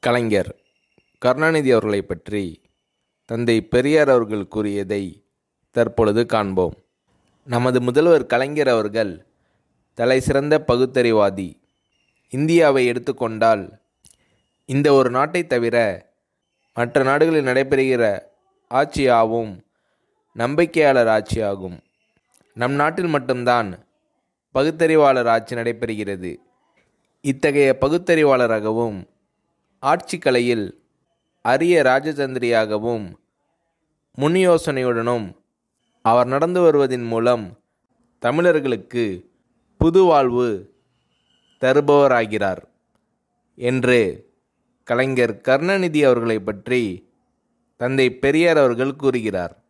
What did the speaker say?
கலைஞர் கருணாநிதி அவர்களைப் பற்றி தந்தை பெரியார் அவர்கள் கூறியதை தற்பொழுது காண்போம் நமது முதல்வர் கலைஞர் அவர்கள் தலைசிறந்த பகுத்தறிவாதி இந்தியாவை எடுத்துக்கொண்டால் இந்த ஒரு நாட்டைத் தவிர மற்ற நாடுகளில் நடைபெறுகிற ஆட்சியாவும் நம்பிக்கையாளர் ஆட்சியாகும் நம் நாட்டில் மட்டும்தான் பகுத்தறிவாளர் ஆட்சி நடைபெறுகிறது இத்தகைய பகுத்தறிவாளராகவும் ஆட்சி கலையில் அரிய ராஜதந்திரியாகவும் முன் யோசனையுடனும் அவர் நடந்து வருவதின் மூலம் தமிழர்களுக்கு புது வாழ்வு தருபவராகிறார் என்று கலைஞர் கருணாநிதி அவர்களை பற்றி தந்தை பெரியார் அவர்கள் கூறுகிறார்